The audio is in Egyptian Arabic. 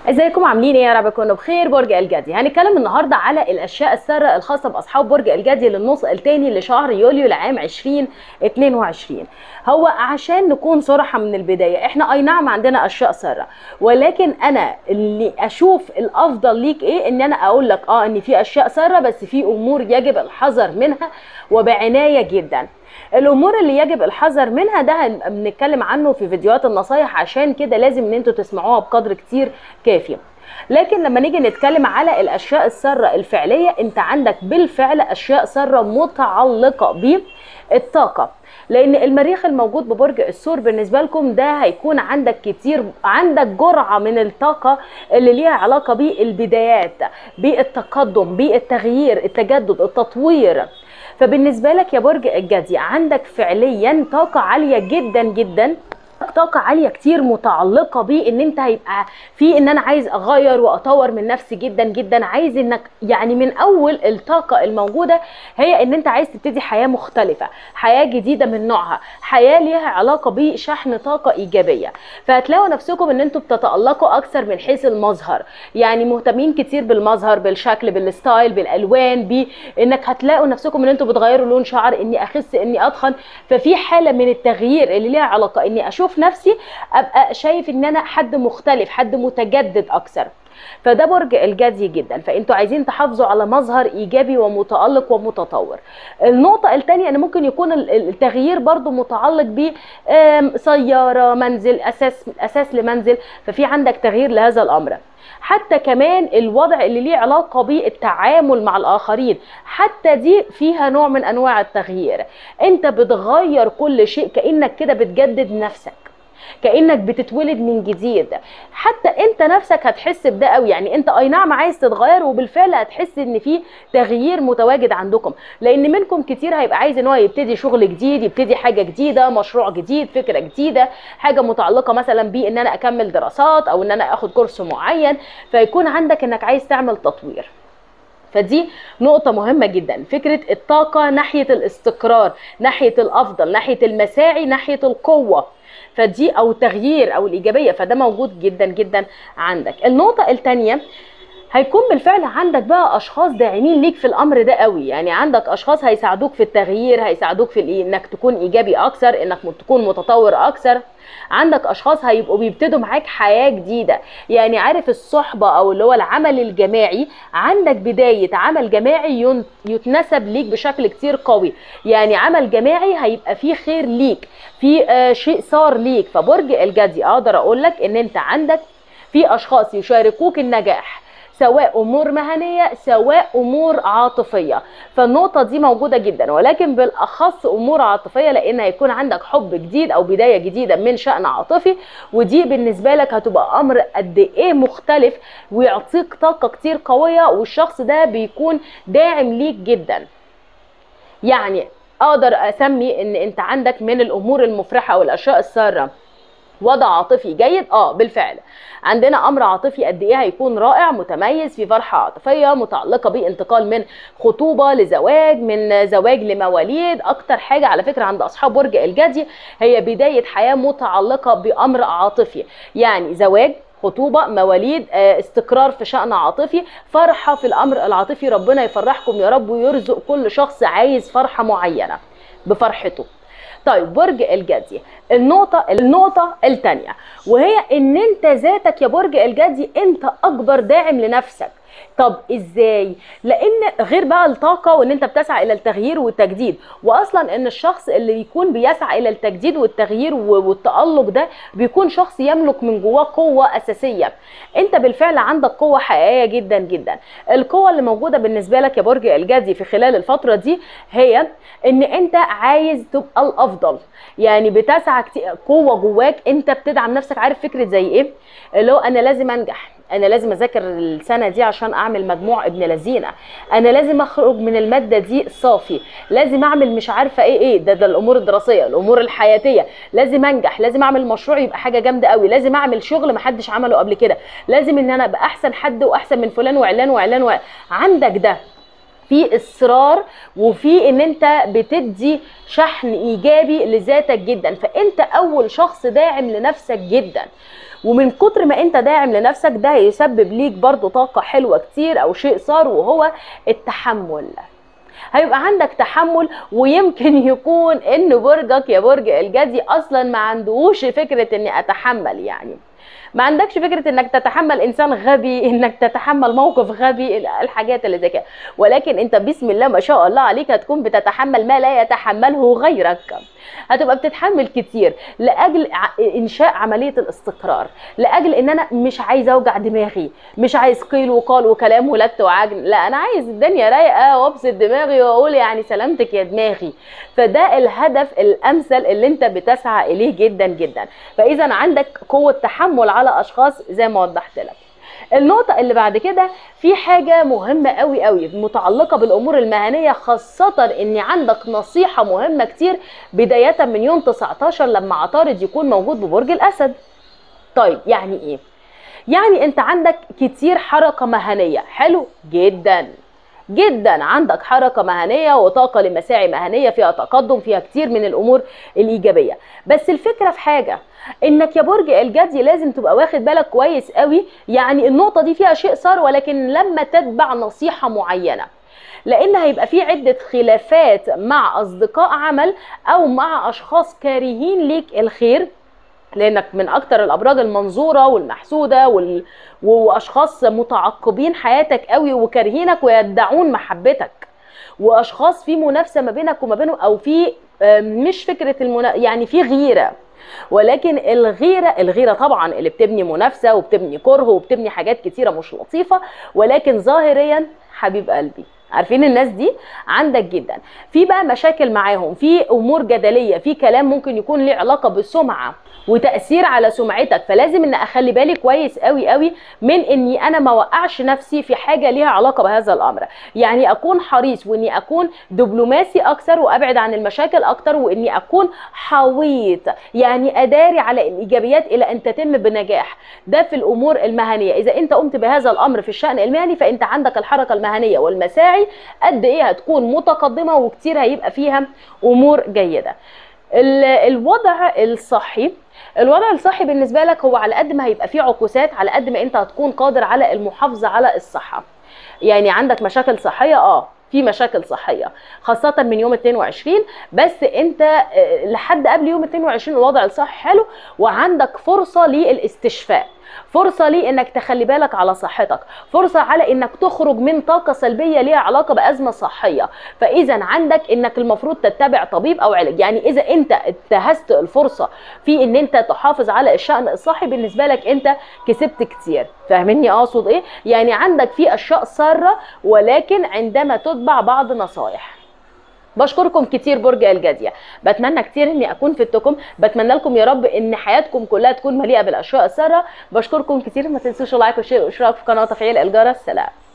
ازيكم عاملين ايه يا رب تكونوا بخير برج الجدي هنتكلم النهارده على الاشياء الساره الخاصه باصحاب برج الجدي للنص الثاني لشهر يوليو لعام 2022 هو عشان نكون صراحه من البدايه احنا اي نعم عندنا اشياء ساره ولكن انا اللي اشوف الافضل ليك ايه ان انا اقول لك اه ان في اشياء ساره بس في امور يجب الحذر منها وبعنايه جدا الامور اللي يجب الحذر منها ده هنبقى بنتكلم عنه في فيديوهات النصايح عشان كده لازم ان انتوا تسمعوها بقدر كتير كافي لكن لما نيجي نتكلم على الاشياء الساره الفعليه انت عندك بالفعل اشياء ساره متعلقه بالطاقه لان المريخ الموجود ببرج الثور بالنسبه لكم ده هيكون عندك كتير عندك جرعه من الطاقه اللي ليها علاقه بالبدايات بالتقدم بالتغيير التجدد التطوير فبالنسبه لك يا برج الجدي عندك فعليا طاقه عاليه جدا جدا طاقة عالية كتير متعلقة بان انت هيبقى في ان انا عايز اغير واطور من نفسي جدا جدا عايز انك يعني من اول الطاقة الموجودة هي ان انت عايز تبتدي حياة مختلفة حياة جديدة من نوعها حياة ليها علاقة بشحن طاقة ايجابية فهتلاقوا نفسكم ان انتوا بتتألقوا اكثر من حيث المظهر يعني مهتمين كتير بالمظهر بالشكل بالستايل بالالوان بانك هتلاقوا نفسكم ان انتوا بتغيروا لون شعر اني اخس اني اتخن ففي حالة من التغيير اللي ليها علاقة اني اشوف اشوف نفسي ابقى شايف ان انا حد مختلف حد متجدد اكثر فده برج الجدي جدا فانتوا عايزين تحافظوا على مظهر ايجابي ومتالق ومتطور النقطه الثانيه ان ممكن يكون التغيير برضو متعلق ب سياره منزل اساس اساس لمنزل ففي عندك تغيير لهذا الامر حتى كمان الوضع اللي ليه علاقة بالتعامل مع الآخرين حتى دي فيها نوع من أنواع التغيير أنت بتغير كل شيء كأنك كده بتجدد نفسك كانك بتتولد من جديد حتى انت نفسك هتحس بده قوي يعني انت اي نعم عايز تتغير وبالفعل هتحس ان في تغيير متواجد عندكم لان منكم كتير هيبقى عايز ان هو يبتدي شغل جديد يبتدي حاجه جديده مشروع جديد فكره جديده حاجه متعلقه مثلا بان انا اكمل دراسات او ان انا اخد كورس معين فيكون عندك انك عايز تعمل تطوير فدي نقطة مهمة جدا فكرة الطاقة ناحية الاستقرار ناحية الأفضل ناحية المساعي ناحية القوة فدي او التغيير او الايجابيه فده موجود جدا جدا عندك النقطه الثانيه هيكون بالفعل عندك بقى اشخاص داعمين ليك في الامر ده قوي يعني عندك اشخاص هيساعدوك في التغيير هيساعدوك في انك تكون ايجابي اكثر انك تكون متطور اكثر عندك اشخاص هيبقوا بيبتدوا معاك حياه جديده يعني عارف الصحبه او اللي هو العمل الجماعي عندك بدايه عمل جماعي يتنسب ليك بشكل كتير قوي يعني عمل جماعي هيبقى فيه خير ليك في آه شيء صار ليك فبرج الجدي اقدر اقول لك ان انت عندك في اشخاص يشاركوك النجاح سواء امور مهنيه سواء امور عاطفيه فالنقطه دي موجوده جدا ولكن بالاخص امور عاطفيه لان هيكون عندك حب جديد او بدايه جديده من شان عاطفي ودي بالنسبه لك هتبقى امر قد ايه مختلف ويعطيك طاقه كتير قويه والشخص ده بيكون داعم ليك جدا يعني اقدر اسمي ان انت عندك من الامور المفرحه او الاشياء الساره وضع عاطفي جيد اه بالفعل عندنا امر عاطفي قد ايه هيكون رائع متميز في فرحه عاطفيه متعلقه بانتقال من خطوبه لزواج من زواج لمواليد اكتر حاجه على فكره عند اصحاب برج الجدي هي بدايه حياه متعلقه بامر عاطفي يعني زواج خطوبة مواليد استقرار في شأن عاطفي فرحة في الأمر العاطفي ربنا يفرحكم يا رب ويرزق كل شخص عايز فرحة معينة بفرحته طيب برج الجدي النقطة النقطة الثانية وهي ان انت ذاتك يا برج الجدي انت اكبر داعم لنفسك طب ازاي لان غير بقى الطاقه وان انت بتسعى الى التغيير والتجديد واصلا ان الشخص اللي يكون بيسعى الى التجديد والتغيير والتالق ده بيكون شخص يملك من جواه قوه اساسيه انت بالفعل عندك قوه حقيقيه جدا جدا القوه اللي موجوده بالنسبه لك يا برج الجدي في خلال الفتره دي هي ان انت عايز تبقى الافضل يعني بتسعى قوه جواك انت بتدعم نفسك عارف فكره زي ايه اللي هو انا لازم انجح انا لازم اذاكر السنه دي عشان اعمل مجموع ابن لذينه انا لازم اخرج من الماده دي صافي لازم اعمل مش عارفه ايه ايه ده ده الامور الدراسيه الامور الحياتيه لازم انجح لازم اعمل مشروع يبقى حاجه جامده قوي لازم اعمل شغل محدش عمله قبل كده لازم ان انا ابقى احسن حد واحسن من فلان وعلان وعلان وعلان. عندك ده في اصرار وفي ان انت بتدي شحن ايجابي لذاتك جدا فانت اول شخص داعم لنفسك جدا ومن كتر ما انت داعم لنفسك ده هيسبب ليك برضو طاقة حلوة كتير او شيء صار وهو التحمل هيبقى عندك تحمل ويمكن يكون ان برجك يا برج الجدي اصلا ما عندهوش فكرة اني اتحمل يعني ما عندكش فكره انك تتحمل انسان غبي انك تتحمل موقف غبي الحاجات اللي زي كده ولكن انت بسم الله ما شاء الله عليك هتكون بتتحمل ما لا يتحمله غيرك هتبقى بتتحمل كتير لاجل انشاء عمليه الاستقرار لاجل ان انا مش عايزه اوجع دماغي مش عايز قيل وقال وكلام ولت وعجن لا انا عايز الدنيا رايقه وابسط دماغي واقول يعني سلامتك يا دماغي فده الهدف الامثل اللي انت بتسعى اليه جدا جدا فاذا عندك قوه تحمل على اشخاص زي ما وضحت لك النقطة اللي بعد كده في حاجة مهمة قوي قوي متعلقة بالأمور المهنية خاصة إن عندك نصيحة مهمة كتير بداية من يوم 19 لما عطارد يكون موجود ببرج الأسد طيب يعني إيه؟ يعني أنت عندك كتير حركة مهنية حلو جدا جدا عندك حركة مهنية وطاقة لمساعي مهنية فيها تقدم فيها كتير من الأمور الإيجابية بس الفكرة في حاجة انك يا برج الجدي لازم تبقى واخد بالك كويس قوي يعني النقطة دي فيها شيء صار ولكن لما تتبع نصيحة معينة لان هيبقى في عده خلافات مع اصدقاء عمل او مع اشخاص كارهين ليك الخير لانك من اكتر الابراج المنظوره والمحسوده وال... واشخاص متعقبين حياتك قوي وكارهينك ويدعون محبتك واشخاص في منافسه ما بينك وما بينهم او في مش فكره المنا... يعني في غيره ولكن الغيره الغيره طبعا اللي بتبني منافسه وبتبني كره وبتبني حاجات كتيره مش لطيفه ولكن ظاهريا حبيب قلبي عارفين الناس دي عندك جدا في بقى مشاكل معاهم في امور جدليه في كلام ممكن يكون له علاقه بالسمعه وتاثير على سمعتك فلازم ان اخلي بالي كويس قوي قوي من اني انا ما وقعش نفسي في حاجه ليها علاقه بهذا الامر يعني اكون حريص واني اكون دبلوماسي اكثر وابعد عن المشاكل اكتر واني اكون حويط يعني اداري على الايجابيات الى ان تتم بنجاح ده في الامور المهنيه اذا انت قمت بهذا الامر في الشان المهني فانت عندك الحركه المهنيه والمساعي قد ايه هتكون متقدمه وكتير هيبقى فيها امور جيده الوضع الصحي الوضع الصحي بالنسبه لك هو على قد ما هيبقى فيه عكوسات على قد ما انت هتكون قادر على المحافظه على الصحه يعني عندك مشاكل صحيه اه في مشاكل صحيه خاصه من يوم 22 بس انت لحد قبل يوم 22 الوضع الصحي حلو وعندك فرصه للاستشفاء فرصه ليه انك تخلي بالك على صحتك فرصه على انك تخرج من طاقه سلبيه ليها علاقه بازمه صحيه فاذا عندك انك المفروض تتبع طبيب او علاج يعني اذا انت انتهزت الفرصه في ان انت تحافظ على الشان الصحي بالنسبه لك انت كسبت كتير فاهمني اقصد ايه يعني عندك في اشياء ساره ولكن عندما تتبع بعض نصايح بشكركم كتير برج الجدية بتمنى كتير اني اكون فدتكم بتمنى لكم يا رب ان حياتكم كلها تكون مليئه بالاشياء الساره بشكركم كتير ما تنسوش اللايك والشير والاشتراك في القناه وتفعيل الجرس سلام